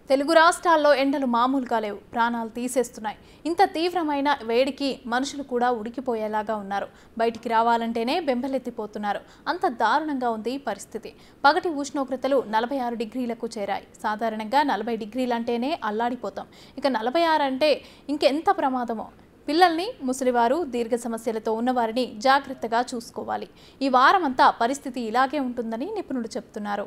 తెలుగు రాష్ట్రాల్లో ఎండలు మామూలుగా లేవు ప్రాణాలు తీసేస్తున్నాయి ఇంత తీవ్రమైన వేడికి మనుషులు కూడా ఉడికిపోయేలాగా ఉన్నారు బయటికి రావాలంటేనే బెంబలెత్తిపోతున్నారు అంత దారుణంగా ఉంది పరిస్థితి పగటి ఉష్ణోగ్రతలు నలభై ఆరు డిగ్రీలకు చేరాయి సాధారణంగా నలభై డిగ్రీలంటేనే అల్లాడిపోతాం ఇక నలభై ఆరు అంటే ఇంకెంత ప్రమాదమో పిల్లల్ని ముసలివారు దీర్ఘ సమస్యలతో ఉన్నవారిని జాగ్రత్తగా చూసుకోవాలి ఈ వారమంతా పరిస్థితి ఇలాగే ఉంటుందని నిపుణులు చెప్తున్నారు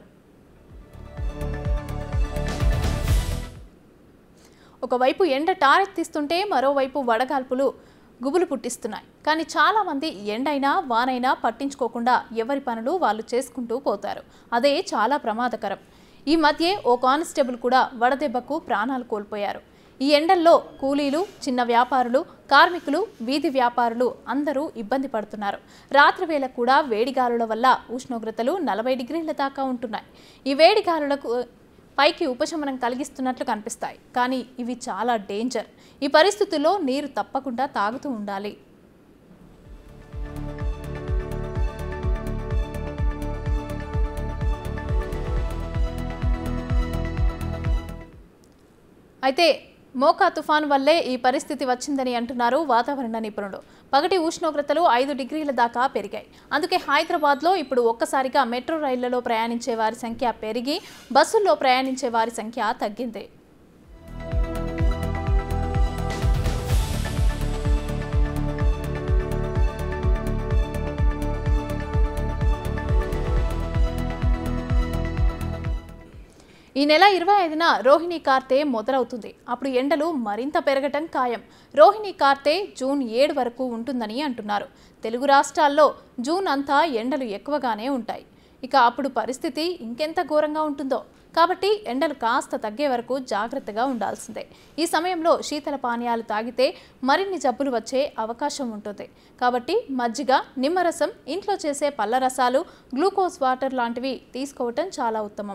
ఒకవైపు ఎండ టారెత్తిస్తుంటే మరోవైపు వడగాల్పులు గుబులు పుట్టిస్తున్నాయి కానీ చాలామంది ఎండైనా వానైనా పట్టించుకోకుండా ఎవరి పనులు వాళ్ళు చేసుకుంటూ పోతారు అదే చాలా ప్రమాదకరం ఈ మధ్యే ఓ కానిస్టేబుల్ కూడా వడదెబ్బకు ప్రాణాలు కోల్పోయారు ఈ ఎండల్లో కూలీలు చిన్న వ్యాపారులు కార్మికులు వీధి వ్యాపారులు అందరూ ఇబ్బంది పడుతున్నారు రాత్రి వేళ కూడా వేడిగాలుల వల్ల ఉష్ణోగ్రతలు నలభై డిగ్రీల దాకా ఉంటున్నాయి ఈ వేడిగాలులకు పైకి ఉపశమనం కలిగిస్తున్నట్లు కనిపిస్తాయి కానీ ఇవి చాలా డేంజర్ ఈ పరిస్థితుల్లో నీరు తప్పకుండా తాగుతూ ఉండాలి అయితే మోకా తుఫాన్ వల్లే ఈ పరిస్థితి వచ్చిందని అంటున్నారు వాతావరణ నిపుణులు పగటి ఉష్ణోగ్రతలు ఐదు డిగ్రీల దాకా పెరిగాయి అందుకే హైదరాబాద్లో ఇప్పుడు ఒక్కసారిగా మెట్రో రైళ్లలో ప్రయాణించే వారి సంఖ్య పెరిగి బస్సుల్లో ప్రయాణించే వారి సంఖ్య తగ్గింది ఈ నెల ఇరవై ఐదున రోహిణి కార్తె మొదలవుతుంది అప్పుడు ఎండలు మరింత పెరగటం ఖాయం రోహిణి కార్తె జూన్ ఏడు వరకు ఉంటుందని అంటున్నారు తెలుగు రాష్ట్రాల్లో జూన్ అంతా ఎండలు ఎక్కువగానే ఉంటాయి ఇక అప్పుడు పరిస్థితి ఇంకెంత ఘోరంగా ఉంటుందో కాబట్టి ఎండలు కాస్త తగ్గే వరకు జాగ్రత్తగా ఉండాల్సిందే ఈ సమయంలో శీతల పానీయాలు తాగితే మరిన్ని జబ్బులు వచ్చే అవకాశం ఉంటుంది కాబట్టి మజ్జిగ నిమ్మరసం ఇంట్లో చేసే పళ్ళ రసాలు గ్లూకోజ్ వాటర్ లాంటివి తీసుకోవటం చాలా ఉత్తమం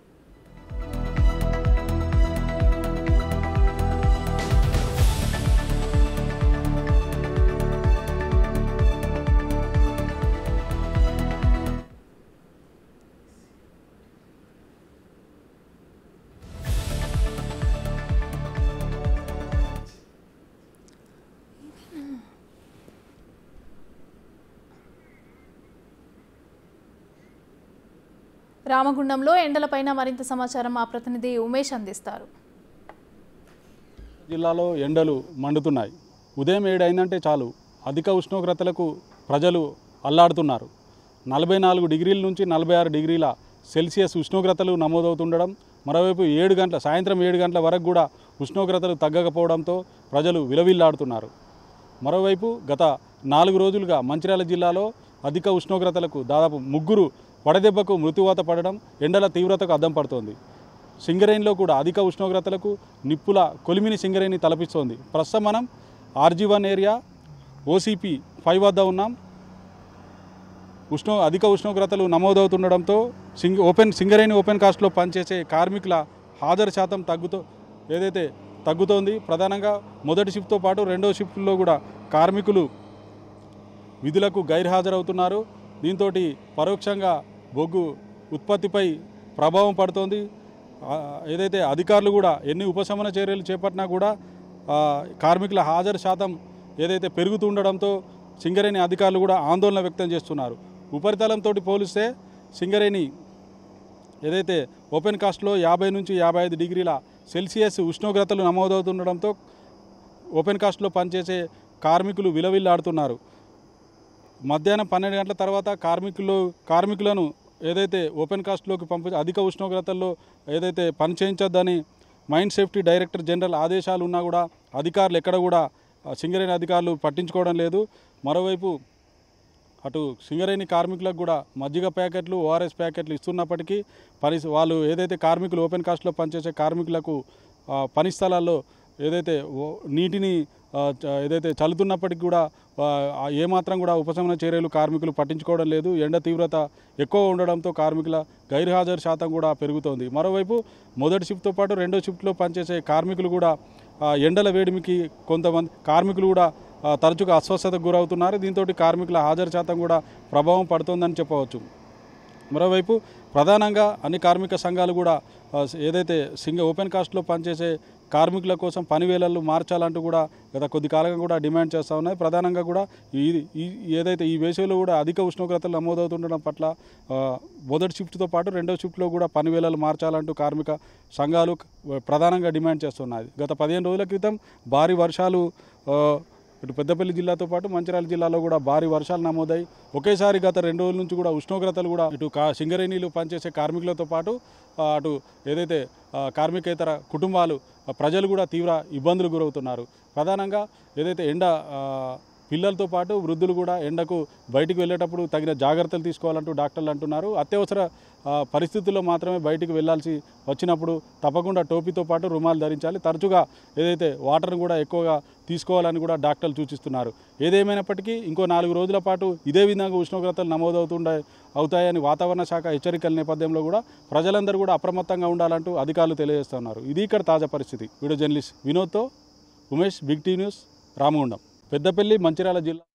రామగుండంలో ఎండలపైన మరింత సమాచారం మా ప్రతినిధి ఉమేష్ అందిస్తారు జిల్లాలో ఎండలు మండుతున్నాయి ఉదయం ఏడు అయిందంటే చాలు అధిక ఉష్ణోగ్రతలకు ప్రజలు అల్లాడుతున్నారు నలభై నాలుగు డిగ్రీల నుంచి నలభై ఆరు డిగ్రీల సెల్సియస్ ఉష్ణోగ్రతలు నమోదవుతుండడం మరోవైపు ఏడు గంటల సాయంత్రం ఏడు గంటల వరకు కూడా ఉష్ణోగ్రతలు తగ్గకపోవడంతో ప్రజలు విలవిల్లాడుతున్నారు మరోవైపు గత నాలుగు రోజులుగా మంచిర్యాల జిల్లాలో అధిక ఉష్ణోగ్రతలకు దాదాపు ముగ్గురు వడదెబ్బకు మృత్యువాత పడడం ఎండల తీవ్రతకు అద్దం పడుతోంది సింగరేణిలో కూడా అధిక ఉష్ణోగ్రతలకు నిప్పుల కొలిమిని సింగరేణి తలపిస్తోంది ప్రస్తుతం మనం RG one area OCP five వద్ద ఉన్నాం ఉష్ణో అధిక ఉష్ణోగ్రతలు నమోదవుతుండడంతో సింగ్ ఓపెన్ సింగరేణి ఓపెన్ కాస్ట్లో పనిచేసే కార్మికుల హాజరు శాతం తగ్గుతో ఏదైతే తగ్గుతోంది ప్రధానంగా మొదటి షిఫ్ట్తో పాటు రెండో షిఫ్ట్లో కూడా కార్మికులు విధులకు గైర్హాజరవుతున్నారు దీంతో పరోక్షంగా బొగ్గు ఉత్పత్తిపై ప్రభావం పడుతోంది ఆ, ఏదైతే అధికారులు కూడా ఎన్ని ఉపశమన చర్యలు చేపట్టినా కూడా ఆ, కార్మికుల హాజరు శాతం ఏదైతే పెరుగుతుండడంతో సింగరేణి అధికారులు కూడా ఆందోళన వ్యక్తం చేస్తున్నారు ఉపరితలంతో పోలిస్తే సింగరేణి ఏదైతే ఓపెన్ కాస్ట్లో యాభై నుంచి యాభై ఐదు డిగ్రీల సెల్సియస్ ఉష్ణోగ్రతలు నమోదవుతుండడంతో ఓపెన్ కాస్ట్లో పనిచేసే కార్మికులు విలవిల్లాడుతున్నారు మధ్యాహ్నం పన్నెండు గంటల తర్వాత కార్మికులు కార్మికులను ఏదైతే ఓపెన్ కాస్ట్లోకి పంపి అధిక ఉష్ణోగ్రతల్లో ఏదైతే పని చేయించొద్దని మైండ్ సేఫ్టీ డైరెక్టర్ జనరల్ ఆదేశాలు ఉన్నా కూడా అధికారులు ఎక్కడ కూడా ఆ, సింగరేణి అధికారులు పట్టించుకోవడం లేదు మరోవైపు అటు సింగరేణి కార్మికులకు కూడా మజ్జిగ ప్యాకెట్లు ఓఆర్ఎస్ ప్యాకెట్లు ఇస్తున్నప్పటికీ పని వాళ్ళు ఏదైతే కార్మికులు ఓపెన్ కాస్ట్లో పనిచేసే కార్మికులకు ఆ, పని స్థలాల్లో ఏదైతే ఓ- నీటిని ఆ, చ- ఏదైతే చల్లుతున్నప్పటికీ కూడా ఆ, ఆ ఏమాత్రం కూడా ఉపశమన చర్యలు కార్మికులు పట్టించుకోవడం లేదు ఎండ తీవ్రత ఎక్కువ ఉండడంతో కార్మికుల గైర్హాజరు శాతం కూడా పెరుగుతోంది మరోవైపు మొదటి షిఫ్ట్తో పాటు రెండో షిఫ్ట్లో పనిచేసే కార్మికులు కూడా ఆ, ఎండల వేడిమికి కొంతమంది కార్మికులు కూడా ఆ, తరచుగా అస్వస్థతకు గురవుతున్నారు దీంతో కార్మికుల హాజరు శాతం కూడా ప్రభావం పడుతోందని చెప్పవచ్చు మరోవైపు ప్రధానంగా అన్ని కార్మిక సంఘాలు కూడా ఆ, ఏదైతే సింగ ఓపెన్ కాస్ట్లో పనిచేసే కార్మికుల కోసం పని వేళలు మార్చాలంటూ కూడా గత కొద్ది కాలంగా కూడా డిమాండ్ చేస్తూ ఉన్నాయి ప్రధానంగా కూడా ఈ ఈ ఏదైతే ఈ వేసవిలో కూడా అధిక ఉష్ణోగ్రతలు నమోదవుతుండడం పట్ల ఆ, మొదటి షిఫ్ట్తో పాటు రెండో షిఫ్ట్లో కూడా పని వేళలు మార్చాలంటూ కార్మిక సంఘాలు ప్రధానంగా డిమాండ్ చేస్తున్నాయి గత పదిహేను రోజుల క్రితం భారీ వర్షాలు ఆ, ఇటు పెద్దపల్లి జిల్లాతో పాటు మంచిర్యాల జిల్లాలో కూడా భారీ వర్షాలు నమోదై ఒకేసారి గత రెండు రోజుల నుంచి కూడా ఉష్ణోగ్రతలు కూడా ఇటు కా సింగరేణిలు పనిచేసే కార్మికులతో పాటు ఆ, అటు ఏదైతే ఆ, కార్మికేతర కుటుంబాలు ఆ, ప్రజలు కూడా తీవ్ర ఇబ్బందులు గురవుతున్నారు ప్రధానంగా ఏదైతే ఎండ ఆ, పిల్లలతో పాటు వృద్ధులు కూడా ఎండకు బయటికి వెళ్ళేటప్పుడు తగిన జాగ్రత్తలు తీసుకోవాలంటూ డాక్టర్లు అంటున్నారు అత్యవసర ఆ, పరిస్థితుల్లో మాత్రమే బయటికి వెళ్ళాల్సి వచ్చినప్పుడు తప్పకుండా టోపీతో పాటు రుమాలు ధరించాలి తరచుగా ఏదైతే వాటర్ను కూడా ఎక్కువగా తీసుకోవాలని కూడా డాక్టర్లు సూచిస్తున్నారు ఏదేమైనప్పటికీ ఇంకో నాలుగు రోజుల పాటు ఇదే విధంగా ఉష్ణోగ్రతలు నమోదవుతుండే అవుతాయని వాతావరణ శాఖ హెచ్చరికల నేపథ్యంలో కూడా ప్రజలందరూ కూడా అప్రమత్తంగా ఉండాలంటూ అధికారులు తెలియజేస్తున్నారు ఇది ఇక్కడ తాజా పరిస్థితి వీడియో జర్నలిస్ట్ వినోద్తో Umesh big T news Ramagundam Peddapalli Mancherial జిల్లా